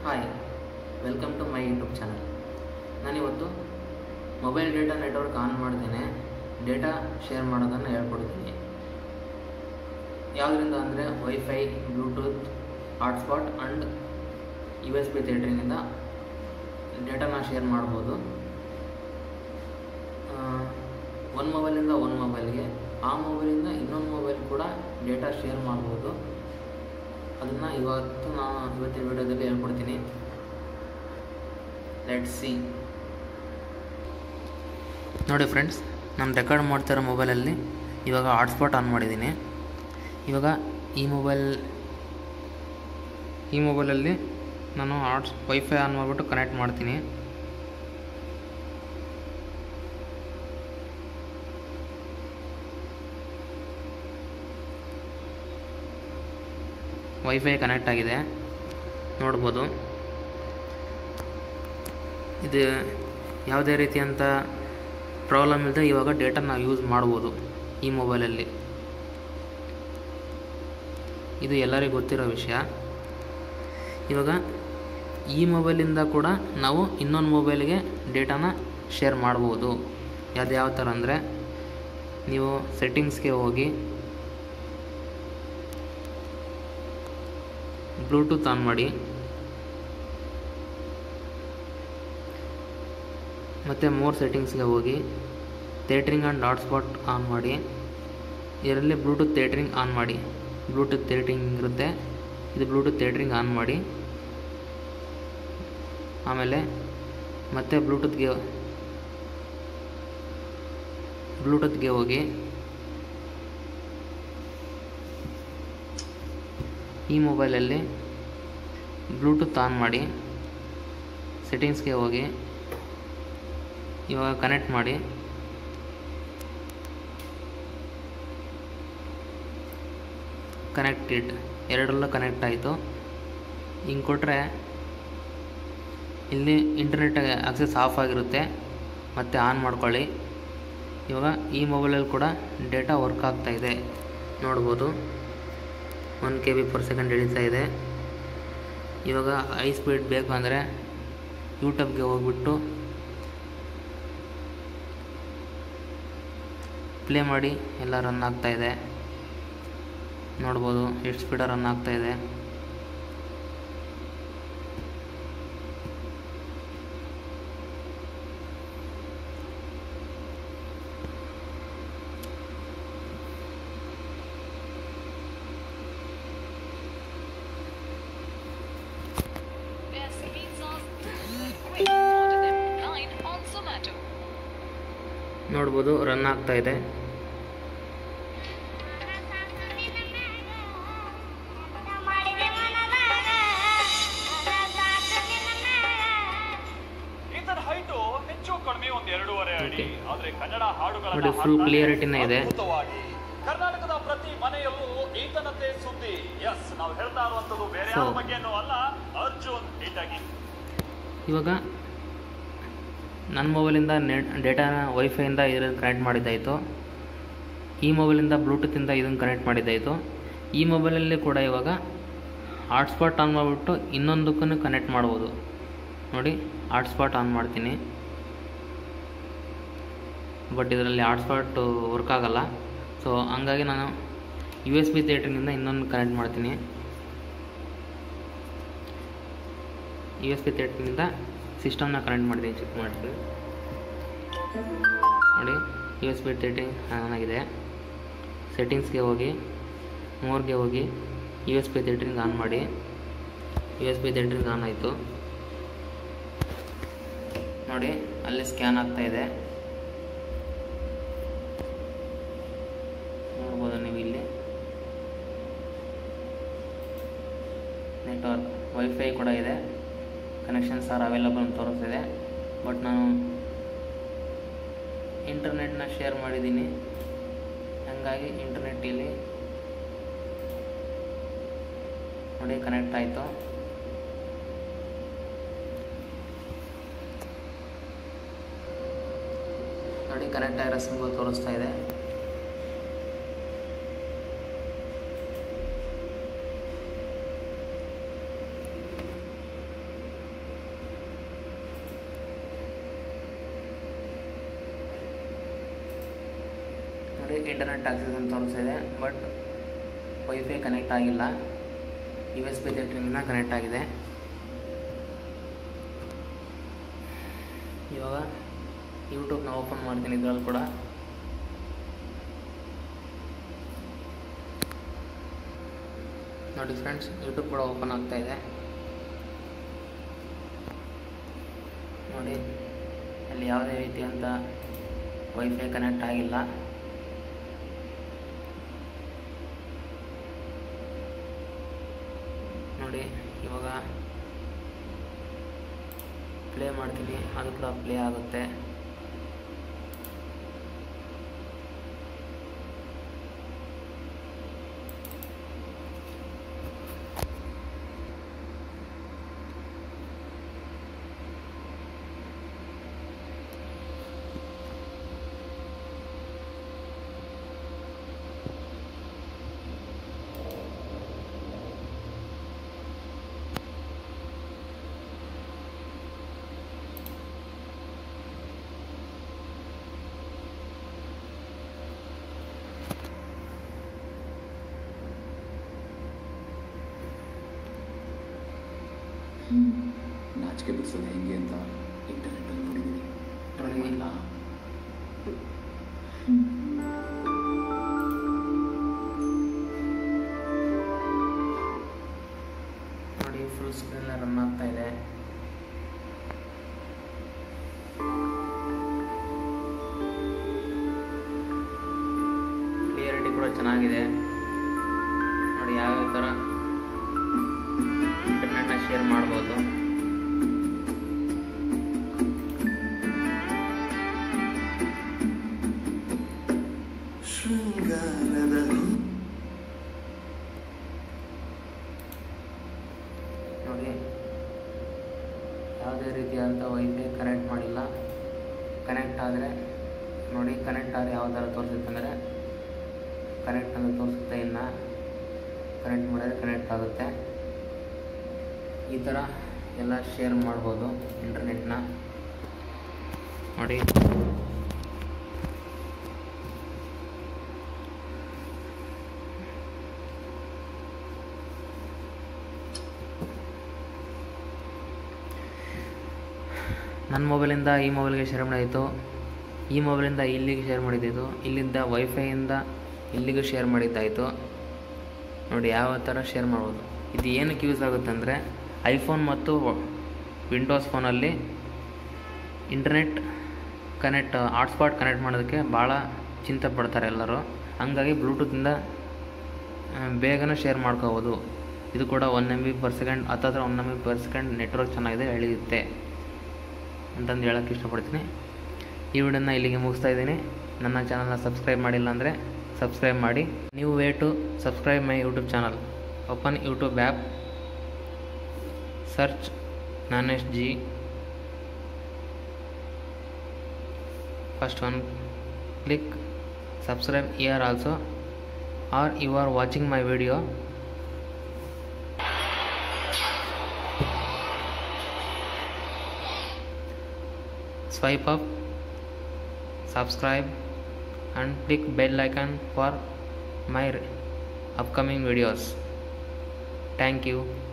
Hi welcome to my YouTube channel ನಾನಿವತ್ತು mobile data network on ಮಾಡ್ತೇನೆ data share ಮಾಡೋದನ್ನು ಹೇಳ್ಕೊಡ್ತೀನಿ ಯಾವುದರಿಂದ ಅಂದರೆ wifi Bluetooth hotspot and U S B ಥಿಯೇಟ್ರಿನಿಂದ ಡೇಟಾನ ಶೇರ್ ಮಾಡ್ಬೋದು ಒಂದು ಮೊಬೈಲಿಂದ ಒಂದು ಮೊಬೈಲ್ಗೆ ಆ ಮೊಬೈಲಿಂದ ಇನ್ನೊಂದು ಮೊಬೈಲ್ ಕೂಡ ಡೇಟಾ ಶೇರ್ ಮಾಡ್ಬೋದು ಅದನ್ನು ಇವತ್ತು ನಾನು ಇವತ್ತಿನ ವಿಡಿಯೋದಲ್ಲಿ ಹೇಳ್ಕೊಡ್ತೀನಿ ಲೆಟ್ ಸಿ ನೋಡಿ ಫ್ರೆಂಡ್ಸ್ ನಾನು ರೆಕಾರ್ಡ್ ಮಾಡ್ತಿರೋ ಮೊಬೈಲಲ್ಲಿ ಇವಾಗ ಹಾಟ್ಸ್ಪಾಟ್ ಆನ್ ಮಾಡಿದ್ದೀನಿ ಇವಾಗ ಈ ಮೊಬೈಲ್ ಈ ಮೊಬೈಲಲ್ಲಿ ನಾನು ಹಾಟ್ಸ್ ವೈಫೈ ಆನ್ ಮಾಡಿಬಿಟ್ಟು ಕನೆಕ್ಟ್ ಮಾಡ್ತೀನಿ ವೈಫೈ ಕನೆಕ್ಟ್ ಆಗಿದೆ ನೋಡ್ಬೋದು ಇದು ಯಾವುದೇ ರೀತಿಯಂಥ ಪ್ರಾಬ್ಲಮ್ ಇಲ್ಲದೆ ಇವಾಗ ಡೇಟಾ ನಾವು ಯೂಸ್ ಮಾಡ್ಬೋದು ಈ ಮೊಬೈಲಲ್ಲಿ ಇದು ಎಲ್ಲರಿಗೂ ಗೊತ್ತಿರೋ ವಿಷಯ ಇವಾಗ ಈ ಮೊಬೈಲಿಂದ ಕೂಡ ನಾವು ಇನ್ನೊಂದು ಮೊಬೈಲ್ಗೆ ಡೇಟಾನ ಶೇರ್ ಮಾಡ್ಬೋದು ಅದು ಯಾವ ಥರ ಅಂದರೆ ನೀವು ಸೆಟ್ಟಿಂಗ್ಸ್ಗೆ ಹೋಗಿ ಬ್ಲೂಟೂತ್ ಆನ್ ಮಾಡಿ ಮತ್ತು ಮೋರ್ ಸೆಟ್ಟಿಂಗ್ಸ್ಗೆ ಹೋಗಿ ಥಿಯೇಟ್ರಿಂಗ್ ಆ್ಯಂಡ್ ಹಾಟ್ಸ್ಪಾಟ್ ಆನ್ ಮಾಡಿ ಇದರಲ್ಲಿ ಬ್ಲೂಟೂತ್ ಥಿಯೇಟ್ರಿಂಗ್ ಆನ್ ಮಾಡಿ ಬ್ಲೂಟೂತ್ ಥಿಯೇಟ್ರಿಂಗ್ ಇರುತ್ತೆ ಇದು ಬ್ಲೂಟೂತ್ ಥಿಯೇಟ್ರಿಂಗ್ ಆನ್ ಮಾಡಿ ಆಮೇಲೆ ಮತ್ತೆ ಬ್ಲೂಟೂತ್ಗೆ ಬ್ಲೂಟೂತ್ಗೆ ಹೋಗಿ ಈ ಮೊಬೈಲಲ್ಲಿ ಬ್ಲೂಟೂತ್ ಆನ್ ಮಾಡಿ ಸೆಟ್ಟಿಂಗ್ಸ್ಗೆ ಹೋಗಿ ಇವಾಗ ಕನೆಕ್ಟ್ ಮಾಡಿ ಕನೆಕ್ಟೆಡ್ ಎರಡರಲ್ಲೂ ಕನೆಕ್ಟ್ ಆಯಿತು ಹಿಂಗೆ ಕೊಟ್ಟರೆ ಇಲ್ಲಿ ಇಂಟರ್ನೆಟ್ ಆಕ್ಸೆಸ್ ಆಫ್ ಆಗಿರುತ್ತೆ ಮತ್ತು ಆನ್ ಮಾಡ್ಕೊಳ್ಳಿ ಇವಾಗ ಈ ಮೊಬೈಲಲ್ಲಿ ಕೂಡ ಡೇಟಾ ವರ್ಕ್ ಆಗ್ತಾಯಿದೆ ನೋಡ್ಬೋದು one K B per second ಹಿಡಿತಾ ಇದೆ ಇವಾಗ ಹೈ ಸ್ಪೀಡ್ ಬೇಕು ಅಂದರೆ ಯೂಟ್ಯೂಬ್ಗೆ ಹೋಗ್ಬಿಟ್ಟು ಪ್ಲೇ ಮಾಡಿ ಎಲ್ಲ ರನ್ ಆಗ್ತಾ ಇದೆ ನೋಡ್ಬೋದು ಎಷ್ಟು ಸ್ಪೀಡ ರನ್ ಆಗ್ತಾ ಇದೆ Best pizzas, quick order them online on Zomato. ನೋಡ್ಬೋದು ರನ್ ಆಗ್ತಾ ಇದೆ ಈತನ ಹೈಟು ಹೆಚ್ಚು ಕಡಿಮೆ ಒಂದ್ ಎರಡೂವರೆ ಅಡಿ Okay. ಆದ್ರೆ ಕನ್ನಡ ಹಾಡುಗಳನ್ನ ನೋಡಿ, full ಹಾಡ್ತಾನೆ clarityನೇ ಇದೆ. ಅದ್ಭುತವಾಗಿ ಕರ್ನಾಟಕದ ಪ್ರತಿ ಮನೆಯಲ್ಲೂ ಈತನದ್ದೇ ಸುದ್ದಿ ಎಸ್ ನಾವು ಹೇಳ್ತಾ ಇರುವಂತದ್ದು ಬೇರೆ ಯಾರ So- ಬಗ್ಗೆನೂ ಅಲ್ಲ ಅರ್ಜುನ್ ಹೀಟಾಗಿ ಇವಾಗ ನನ್ನ ಮೊಬೈಲಿಂದ ನೆಟ್ ಡೇಟಾನ ವೈಫೈಯಿಂದ ಇದರಲ್ಲಿ ಕನೆಕ್ಟ್ ಮಾಡಿದ್ದಾಯಿತು ಈ ಮೊಬೈಲಿಂದ ಬ್ಲೂಟೂತಿಂದ ಇದನ್ನು ಕನೆಕ್ಟ್ ಮಾಡಿದ್ದಾಯಿತು ಈ ಮೊಬೈಲಲ್ಲಿ ಕೂಡ ಇವಾಗ ಹಾಟ್ಸ್ಪಾಟ್ ಆನ್ ಮಾಡಿಬಿಟ್ಟು ಇನ್ನೊಂದಕ್ಕೂ ಕನೆಕ್ಟ್ ಮಾಡ್ಬೋದು ನೋಡಿ ಹಾಟ್ಸ್ಪಾಟ್ ಆನ್ ಮಾಡ್ತೀನಿ ಬಟ್ ಇದರಲ್ಲಿ ಹಾಟ್ಸ್ಪಾಟ್ ವರ್ಕ್ ಆಗಲ್ಲ ಸೊ ಹಂಗಾಗಿ ನಾನು ಯು ಎಸ್ ಬಿ ಥಿಯೇಟ್ರಿನಿಂದ ಇನ್ನೊಂದು ಕನೆಕ್ಟ್ ಮಾಡ್ತೀನಿ ಯು ಎಸ್ ಬಿ ಥಿಯೇಟ್ರಿನಿಂದ ಸಿಸ್ಟಮ್ನ ಕನೆಕ್ಟ್ ಮಾಡಿದ್ದೀನಿ ಚೆಕ್ ಮಾಡ್ತೀನಿ ನೋಡಿ U S B tethering on ಆಗಿದೆ ಸೆಟ್ಟಿಂಗ್ಸ್ಗೆ ಹೋಗಿ ಮೋರ್ಗೆ ಹೋಗಿ U S B tethering on ಮಾಡಿ U S B tethering on ಆಯಿತು ನೋಡಿ ಅಲ್ಲಿ ಸ್ಕ್ಯಾನ್ ಆಗ್ತಾ ಇದೆ ನೋಡ್ಬೋದು ನೀವು ಇಲ್ಲಿ ನೆಟ್ವರ್ಕ್ ವೈಫೈ ಕೂಡ ಇದೆ ಕನೆಕ್ಷನ್ಸ್ ಆರ್ ಅವೈಲಬಲ್ ಅಂತ ತೋರಿಸ್ತಿದೆ ಬಟ್ ನಾನು ಇಂಟರ್ನೆಟ್ನ ಶೇರ್ ಮಾಡಿದ್ದೀನಿ ಹಾಗಾಗಿ ಇಂಟರ್ನೆಟ್ ಇಲ್ಲಿ ನೋಡಿ ಕನೆಕ್ಟ್ ಆಯಿತು ನೋಡಿ ಕನೆಕ್ಟ್ ಆಗಿರೋ ಸಿಂಬಲ್ ತೋರಿಸ್ತಾ ಇದೆ ಇಂಟರ್ನೆಟ್ ಆಕ್ಸೆಸ್ ಅಂತ ತೋರಿಸ್ತಿದೆ ಬಟ್ ವೈಫೈ ಕನೆಕ್ಟ್ ಆಗಿಲ್ಲ ಯು ಎಸ್ ಬಿ ಲೆಟ್ರಿನಿಂದ ಕನೆಕ್ಟ್ ಆಗಿದೆ ಇವಾಗ ಯೂಟ್ಯೂಬ್ನ ಓಪನ್ ಮಾಡ್ತೀನಿ ಇದರಲ್ಲಿ ಕೂಡ ನೋಡಿ ಫ್ರೆಂಡ್ಸ್ ಯೂಟ್ಯೂಬ್ ಕೂಡ ಓಪನ್ ಆಗ್ತಾ ಇದೆ ನೋಡಿ ಅಲ್ಲಿ ಯಾವುದೇ ರೀತಿಯಂಥ ವೈಫೈ ಕನೆಕ್ಟ್ ಆಗಿಲ್ಲ ನೋಡಿ ಇವಾಗ ಪ್ಲೇ ಮಾಡ್ತೀನಿ ಅದು ಕೂಡ ಪ್ಲೇ ಆಗುತ್ತೆ ನಾಚಿಕೆ ಬಿಡಿಸೋದು ಹೆಂಗೆ ಅಂತ ಇಂಟರ್ನೆಟ್ಟಲ್ಲಿ ನೋಡಿದ್ದೀನಿ ಟ್ರೈ ಮಾಡಿಲ್ಲ ನೋಡಿ ಫುಲ್ ಸ್ಕ್ರೀನ್ ರನ್ ಆಗ್ತಾ ಇದೆ ಕ್ಲಿಯರಿಟಿ ಕೂಡ ಚೆನ್ನಾಗಿದೆ ನೋಡಿ ಯಾವ್ಯಾವ ಥರ ಇಂಟರ್ನೆಟ್ನ ಶೇರ್ ಮಾಡ್ಬೋದು ನೋಡಿ ಯಾವುದೇ ರೀತಿಯಾದಂಥ ವೈಫೈ ಕನೆಕ್ಟ್ ಮಾಡಿಲ್ಲ ಕನೆಕ್ಟ್ ಆದರೆ ನೋಡಿ ಕನೆಕ್ಟ್ ಆದರೆ ಯಾವ ಥರ ತೋರಿಸುತ್ತೆ ಅಂದರೆ ಕನೆಕ್ಟ್ ಅಂತ ತೋರಿಸುತ್ತೆ ಇನ್ನು ಕನೆಕ್ಟ್ ಮಾಡಿದ್ರೆ ಕನೆಕ್ಟ್ ಆಗುತ್ತೆ ಈ ಥರ ಎಲ್ಲ ಶೇರ್ ಮಾಡ್ಬೋದು ಇಂಟರ್ನೆಟ್ನ ನೋಡಿ ನನ್ನ ಮೊಬೈಲಿಂದ ಈ ಮೊಬೈಲ್ಗೆ ಶೇರ್ ಮಾಡಿದ್ದು ಈ ಮೊಬೈಲಿಂದ ಇಲ್ಲಿಗೆ ಶೇರ್ ಮಾಡಿದ್ದು ಇಲ್ಲಿಂದ ವೈಫೈಯಿಂದ ಇಲ್ಲಿಗೂ ಶೇರ್ ಮಾಡಿದ್ದಾಯಿತು ನೋಡಿ ಯಾವ ಥರ ಶೇರ್ ಮಾಡ್ಬೋದು ಇದು ಏನಕ್ಕೆ ಯೂಸ್ ಆಗುತ್ತೆ ಅಂದರೆ ಐಫೋನ್ ಮತ್ತು ವಿಂಡೋಸ್ ಫೋನಲ್ಲಿ ಇಂಟರ್ನೆಟ್ ಕನೆಕ್ಟ್ ಹಾಟ್ಸ್ಪಾಟ್ ಕನೆಕ್ಟ್ ಮಾಡೋದಕ್ಕೆ ಭಾಳ ಚಿಂತೆ ಪಡ್ತಾರೆ ಎಲ್ಲರೂ ಹಂಗಾಗಿ ಬ್ಲೂಟೂತಿಂದ ಆ, ಬೇಗನೆ ಶೇರ್ ಮಾಡ್ಕೋಬೋದು ಇದು ಕೂಡ one M B per second ಹತ್ತತ್ರ one M B per second network ಚೆನ್ನಾಗಿದೆ ಎಳೆಯುತ್ತೆ ಅಂತಂದು ಹೇಳೋಕ್ಕೆ ಇಷ್ಟಪಡ್ತೀನಿ ಈ ವಿಡಿಯೋನ ಇಲ್ಲಿಗೆ ಮುಗಿಸ್ತಾ ಇದ್ದೀನಿ ನನ್ನ ಚಾನಲ್ನ ಸಬ್ಸ್ಕ್ರೈಬ್ ಮಾಡಿಲ್ಲ ಅಂದರೆ ಸಬ್ಸ್ಕ್ರೈಬ್ ಮಾಡಿ ನೀವು way to subscribe my YouTube channel open YouTube app search ನಾನೆಸ್ಟ್ G first one click subscribe here also are you are watching my video swipe up subscribe and click bell icon for my upcoming videos thank you